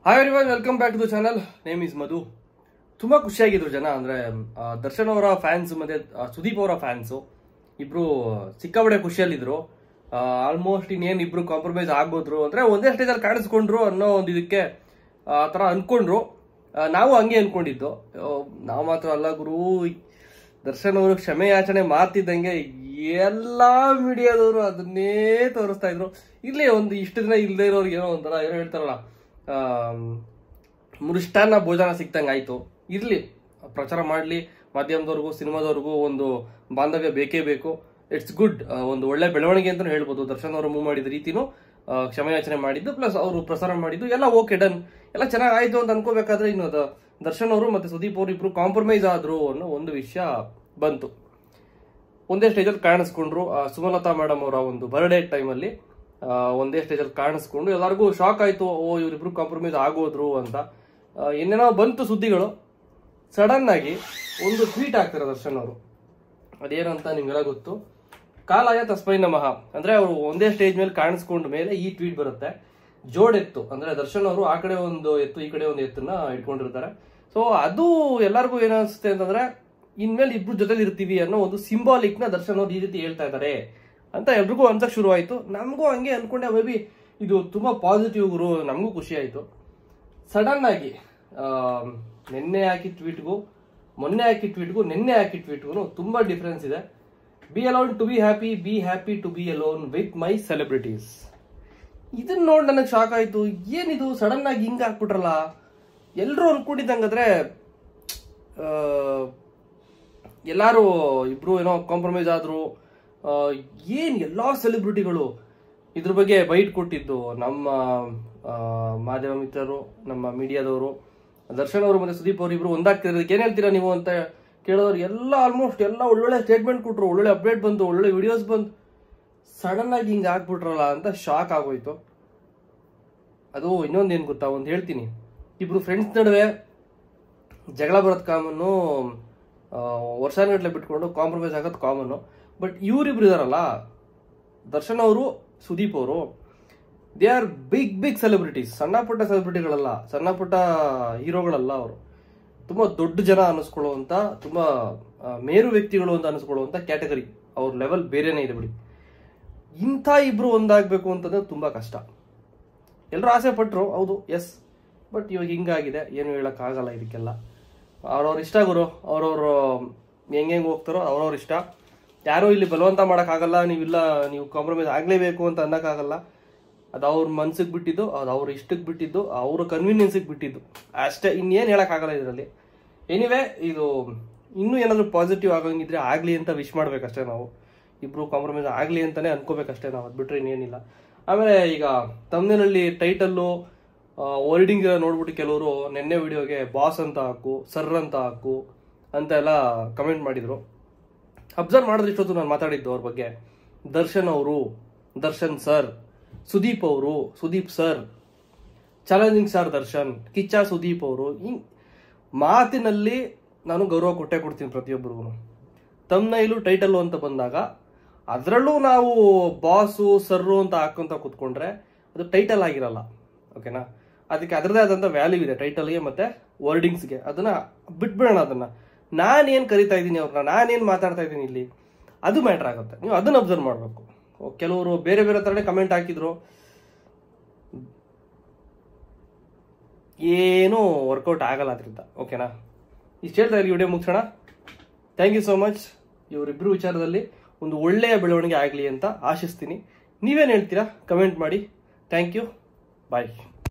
hi everyone welcome back to the channel name is Madhu ತುಂಬಾ ಖುಷಿಯಾಗಿದ್ರು ಜನ ಅಂದ್ರೆ ಆ, ದರ್ಶನ್ ಅವರ ಫ್ಯಾನ್ಸ್ ಮತ್ತೆ ಆ, ಸುದೀಪ್ ಅವರ ಫ್ಯಾನ್ಸ್ ಇಬ್ರು ಸಿಕ್ಕಾಪಟ್ಟೆ ಖುಷಿಯಲ್ಲಿದ್ರು ಆಲ್ಮೋಸ್ಟ್ ಇನ್ನೇನ್ ಇಬ್ರು ಕಾಂಪ್ರಮೈಸ್ ಆಗೋದ್ರು ಅಂದ್ರೆ ಒಂದೇ ಸ್ಟೇಜ್ ಅಲ್ಲಿ ಕಾಣಿಸ್ಕೊಂಡ್ರು ಅನ್ನೋ ಒಂದು ಇದಕ್ಕೆ ಆ ತರ ಅನ್ಕೊಂಡ್ರು ಆ, ನಾವು ಹಂಗೆ ಅನ್ಕೊಂಡಿದ್ದು ಆ, ನಾವು ಮಾತ್ರ ಅಲ್ಲ ಗುರು ದರ್ಶನ್ ಅವರು ಕ್ಷಮೆ ಯಾಚನೆ ಮಾಡ್ತಿದ್ದಂಗೆ ಎಲ್ಲಾ ಮೀಡಿಯಾದವರು ಅದನ್ನೇ ತೋರಿಸ್ತಾ ಇದ್ರು ಇರ್ಲಿ ಒಂದು ಇಷ್ಟು ದಿನ ಇಲ್ಲದೆ ಇರೋರಿಗೆ ಏನೋ ಒಂಥರ ಏನೋ ಹೇಳ್ತಾರಲ್ಲ ಆಮ್, ಮೃಷ್ಟಾನ್ನ ಭೋಜನ ಸಿಕ್ತಂಗೆ ಆಯ್ತು ಇರ್ಲಿ ಪ್ರಚಾರ ಮಾಡ್ಲಿ ಮಾಧ್ಯಮದವ್ರಿಗೂ ಸಿನಿಮಾದವ್ರಿಗೂ ಒಂದು ಬಾಂಧವ್ಯ ಬೇಕೇ ಬೇಕು ಇಟ್ಸ್ ಗುಡ್ ಒಂದು ಒಳ್ಳೆ ಬೆಳವಣಿಗೆ ಅಂತ ಹೇಳ್ಬೋದು ದರ್ಶನ್ ಅವರು ಮೂವ್ ಮಾಡಿದ ರೀತಿನೂ ಆ, ಕ್ಷಮೆಯಾಚನೆ ಮಾಡಿದ್ದು ಪ್ಲಸ್ ಅವರು ಪ್ರಸಾರ ಮಾಡಿದ್ದು ಎಲ್ಲ ಓಕೆ ಡನ್ ಎಲ್ಲ ಚೆನ್ನಾಗಿ ಆಯ್ತು ಅಂತ ಅನ್ಕೋಬೇಕಾದ್ರೆ ಇನ್ನು ಅದು ದರ್ಶನ್ ಅವರು ಮತ್ತೆ ಸುದೀಪ್ ಅವರು ಇಬ್ರು ಕಾಂಪ್ರಮೈಸ್ ಆದ್ರು ಅನ್ನೋ ಒಂದು ವಿಷಯ ಬಂತು ಒಂದೇ ಸ್ಟೇಜಲ್ಲಿ ಕಾಣಿಸ್ಕೊಂಡ್ರು ಆ, ಸುಮಲತಾ ಮೇಡಮ್ ಅವರ ಒಂದು ಬರ್ಡೇ ಟೈಮಲ್ಲಿ ಒಂದೇ ಸ್ಟೇಜಲ್ಲಿ ಕಾಣಿಸ್ಕೊಂಡು ಎಲ್ಲರಿಗೂ ಶಾಕ್ ಆಯ್ತು ಓ ಇವರಿಬ್ರು ಕಾಂಪ್ರಮೈಸ್ ಆಗೋದ್ರು ಅಂತ ಆ, ಏನೇನೋ ಬಂತು ಸುದ್ದಿಗಳು ಸಡನ್ ಆಗಿ ಒಂದು ಟ್ವೀಟ್ ಹಾಕ್ತಾರೆ ದರ್ಶನ್ ಅವರು ಅದೇನಂತ ನಿಮ್ಗೆಲ್ಲ ಗೊತ್ತು ಕಾಲಾಯ ತಸ್ಮೈ ನಮಃ ಅಂದ್ರೆ ಅವರು ಒಂದೇ ಸ್ಟೇಜ್ ಮೇಲೆ ಕಾಣಿಸ್ಕೊಂಡ ಮೇಲೆ ಈ ಟ್ವೀಟ್ ಬರುತ್ತೆ ಜೋಡೆತ್ತು ಅಂದ್ರೆ ದರ್ಶನ್ ಅವರು ಆ ಕಡೆ ಒಂದು ಎತ್ತು ಈ ಕಡೆ ಒಂದು ಎತ್ತನ್ನ ಇಟ್ಕೊಂಡಿರ್ತಾರೆ ಸೊ ಅದು ಎಲ್ಲರಿಗೂ ಏನಿಸುತ್ತೆ ಅಂತಂದ್ರೆ ಇನ್ಮೇಲೆ ಇಬ್ರು ಜೊತೆಲಿ ಇರ್ತೀವಿ ಅನ್ನೋ ಒಂದು ಸಿಂಬಾಲಿಕ್ ನ ದರ್ಶನ್ ಅವ್ರು ಈ ರೀತಿ ಹೇಳ್ತಾ ಇದ್ದಾರೆ ಅಂತ ಎಲ್ರಿಗೂ ಅನ್ಸಕ್ ಶುರು ಆಯ್ತು ನಮಗೂ ಹಂಗೆ ಅನ್ಕೊಂಡೆ ಮೇ ಬಿ ಇದು ತುಂಬಾ ಪಾಸಿಟಿವ್ ಗುರು ನಮಗೂ ಖುಷಿ ಆಯ್ತು ಸಡನ್ ಆಗಿ ಆ, ನಿನ್ನೆ ಹಾಕಿ ಟ್ವೀಟ್ಗೂ ಮೊನ್ನೆ ಹಾಕಿ ಟ್ವೀಟ್ಗೂ ನಿನ್ನೆ ಹಾಕಿ ಟ್ವೀಟ್ಗೂ ತುಂಬಾ ಡಿಫ್ರೆನ್ಸ್ ಇದೆ be alone to be happy be happy to be alone with my celebrities ಇದನ್ನ ನೋಡಿ ನನಗೆ ಶಾಕ್ ಆಯ್ತು ಏನಿದು ಸಡನ್ ಆಗಿ ಹಿಂಗ ಹಾಕ್ಬಿಟ್ರಲ್ಲ ಎಲ್ಲರೂ ಅನ್ಕೊಂಡಿದ್ದಂಗಾದ್ರೆ ಆ, ಎಲ್ಲಾರು ಇಬ್ರು ಏನೋ ಕಾಂಪ್ರಮೈಸ್ ಆದ್ರು ಆ, ಏನ್ ಎಲ್ಲಾ ಸೆಲೆಬ್ರಿಟಿಗಳು ಇದ್ರ ಬಗ್ಗೆ ಬೈಟ್ ಕೊಟ್ಟಿದ್ದು ನಮ್ಮ ಆ, ಮಾಧ್ಯಮ ಮಿತ್ರರು ನಮ್ಮ ಮೀಡಿಯಾದವರು ದರ್ಶನ್ ಅವರು ಮತ್ತೆ ಸುದೀಪ್ ಅವರು ಇಬ್ರು ಒಂದಾಗ್ತಿರೋದಕ್ಕೆ ಏನ್ ಹೇಳ್ತೀರಾ ನೀವು ಅಂತ ಕೇಳೋರು ಎಲ್ಲ ಆಲ್ಮೋಸ್ಟ್ ಎಲ್ಲ ಒಳ್ಳೊಳ್ಳೆ ಸ್ಟೇಟ್ಮೆಂಟ್ ಕೊಟ್ರು ಒಳ್ಳೊಳ್ಳೆ ಅಪ್ಡೇಟ್ ಬಂತು ಒಳ್ಳೊಳ್ಳೆ ವಿಡಿಯೋಸ್ ಬಂತು ಸಡನ್ ಆಗಿ ಹಿಂಗೆ ಆಗ್ಬಿಟ್ರಲ್ಲ ಅಂತ ಶಾಕ್ ಆಗೋಯ್ತು ಅದು ಇನ್ನೊಂದೇನು ಗೊತ್ತಾ ಒಂದು ಹೇಳ್ತೀನಿ ಇಬ್ರು ಫ್ರೆಂಡ್ಸ್ ನಡುವೆ ಜಗಳ ಬರೋದು ಕಾಮನ್ನು ವರ್ಷಾನುಗಟ್ಲೆ ಬಿಟ್ಕೊಂಡು ಕಾಂಪ್ರಮೈಸ್ ಆಗೋದು ಕಾಮನ್ನು ಬಟ್ ಇವರಿಬ್ರು ಇದಾರಲ್ಲ ದರ್ಶನ್ ಅವರು ಸುದೀಪ್ ಅವರು they are big big celebrities ಸಣ್ಣ ಪುಟ್ಟ ಸೆಲೆಬ್ರಿಟಿಗಳಲ್ಲ ಸಣ್ಣ ಪುಟ್ಟ ಹೀರೋಗಳಲ್ಲ ಅವರು ತುಂಬಾ ದೊಡ್ಡ ಜನ ಅನಿಸ್ಕೊಳ್ಳುವಂತ ತುಂಬಾ ಆ, ಮೇರು ವ್ಯಕ್ತಿಗಳು ಅಂತ ಅನಿಸ್ಕೊಳ್ಳುವಂತ ಕ್ಯಾಟಗರಿ ಅವ್ರ ಲೆವೆಲ್ ಬೇರೆನೇ ಇದೆ ಬಿಡಿ ಇಂಥ ಇಬ್ರು ಒಂದಾಗಬೇಕು ಅಂತಂದ್ರೆ ತುಂಬಾ ಕಷ್ಟ ಎಲ್ಲರೂ ಆಸೆ ಪಟ್ರು ಹೌದು ಎಸ್ ಬಟ್ ಇವಾಗ ಹಿಂಗಾಗಿದೆ ಏನು ಹೇಳೋಕ್ಕಾಗಲ್ಲ ಇದಕ್ಕೆಲ್ಲ ಅವ್ರವ್ರ ಇಷ್ಟ ಗುರು ಅವ್ರವ್ರು ಹೆಂಗೆ ಹೆಂಗೆ ಹೋಗ್ತಾರೋ ಅವ್ರವ್ರ ಇಷ್ಟ ಯಾರೂ ಇಲ್ಲಿ ಬಲವಂತ ಮಾಡೋಕ್ಕಾಗಲ್ಲ ನೀವಿಲ್ಲ ನೀವು ಕಾಂಪ್ರಮೈಸ್ ಆಗಲೇಬೇಕು ಅಂತ ಅನ್ನೋಕ್ಕಾಗಲ್ಲ ಅದು ಅವ್ರ ಮನ್ಸಿಗೆ ಬಿಟ್ಟಿದ್ದು ಅದು ಅವ್ರ ಇಷ್ಟಕ್ಕೆ ಬಿಟ್ಟಿದ್ದು ಅವ್ರ ಕನ್ವೀನಿಯನ್ಸಿಗೆ ಬಿಟ್ಟಿದ್ದು ಅಷ್ಟೇ ಇನ್ನೇನು ಹೇಳೋಕ್ಕಾಗಲ್ಲ ಇದರಲ್ಲಿ ಎನಿವೆ ಇದು ಇನ್ನೂ ಏನಾದರೂ ಪಾಸಿಟಿವ್ ಆಗಂಗಿದ್ರೆ ಆಗಲಿ ಅಂತ ವಿಶ್ ಮಾಡ್ಬೇಕಷ್ಟೇ ನಾವು ಇಬ್ರು ಕಾಂಪ್ರಮೈಸ್ ಆಗಲಿ ಅಂತಾನೆ ಅನ್ಕೋಬೇಕಷ್ಟೇ ನಾವು ಅದು ಬಿಟ್ರೆ ಇನ್ನೇನಿಲ್ಲ ಆಮೇಲೆ ಈಗ ತಮ್ಮನೇನಲ್ಲಿ ಟೈಟಲ್ಲು ವರ್ಡಿಂಗ್ ನೋಡ್ಬಿಟ್ಟು ಕೆಲವರು ನಿನ್ನೆ ವಿಡಿಯೋಗೆ ಬಾಸ್ ಅಂತ ಹಾಕು ಸರ್ ಅಂತ ಹಾಕು ಅಂತ ಎಲ್ಲ ಕಮೆಂಟ್ ಮಾಡಿದ್ರು ಅಬ್ಸರ್ವ್ ಮಾಡಿದ್ರೆ ಇಷ್ಟೊತ್ತು ನಾನು ಮಾತಾಡಿದ್ದು ಅವ್ರ ಬಗ್ಗೆ ದರ್ಶನ್ ಅವರು ದರ್ಶನ್ ಸರ್ ಸುದೀಪ್ ಅವರು Sudeep sir challenging sir Darshan Kiccha Sudeep ಅವರು ಹಿಂಗ್ ಮಾತಿನಲ್ಲಿ ನಾನು ಗೌರವ ಕೊಟ್ಟೆ ಕೊಡ್ತೀನಿ ಪ್ರತಿಯೊಬ್ಬರಿಗೂ ತಮ್ನೈಲು ಟೈಟಲ್ ಅಂತ ಬಂದಾಗ ಅದರಲ್ಲೂ ನಾವು ಬಾಸು ಸರ್ರು ಅಂತ ಹಾಕೊಂತ ಕೂತ್ಕೊಂಡ್ರೆ ಅದು ಟೈಟಲ್ ಆಗಿರಲ್ಲ ಓಕೆನಾ ಅದಕ್ಕೆ ಅದರದೇ ಆದಂಥ ವ್ಯಾಲ್ಯೂ ಇದೆ ಟೈಟಲ್ಗೆ ಮತ್ತೆ ವರ್ಡಿಂಗ್ಸ್ಗೆ ಅದನ್ನ ಬಿಟ್ಬಿಡೋಣ ಅದನ್ನ ನಾನೇನು ಕರಿತಾ ಇದ್ದೀನಿ ಅವ್ರನ್ನ ನಾನೇನು ಮಾತಾಡ್ತಾ ಇದ್ದೀನಿ ಇಲ್ಲಿ ಅದು ಮ್ಯಾಟ್ರ್ ಆಗುತ್ತೆ ನೀವು ಅದನ್ನ ಅಬ್ಸರ್ವ್ ಮಾಡಬೇಕು ಕೆಲವರು ಬೇರೆ ಬೇರೆ ಥರನೇ ಕಮೆಂಟ್ ಹಾಕಿದ್ರು ಏನೂ ವರ್ಕೌಟ್ ಆಗಲ್ಲ ಅದರಿಂದ ಓಕೆನಾ ಇಷ್ಟು ಹೇಳ್ತಾ ಇಲ್ಲಿ ವಿಡಿಯೋ ಮುಗಿಸೋಣ ಥ್ಯಾಂಕ್ ಯು ಸೋ ಮಚ್ ಇವರಿಬ್ಬರು ವಿಚಾರದಲ್ಲಿ ಒಂದು ಒಳ್ಳೆಯ ಬೆಳವಣಿಗೆ ಆಗಲಿ ಅಂತ ಆಶಿಸ್ತೀನಿ ನೀವೇನು ಹೇಳ್ತೀರಾ ಕಮೆಂಟ್ ಮಾಡಿ ಥ್ಯಾಂಕ್ ಯು ಬಾಯ್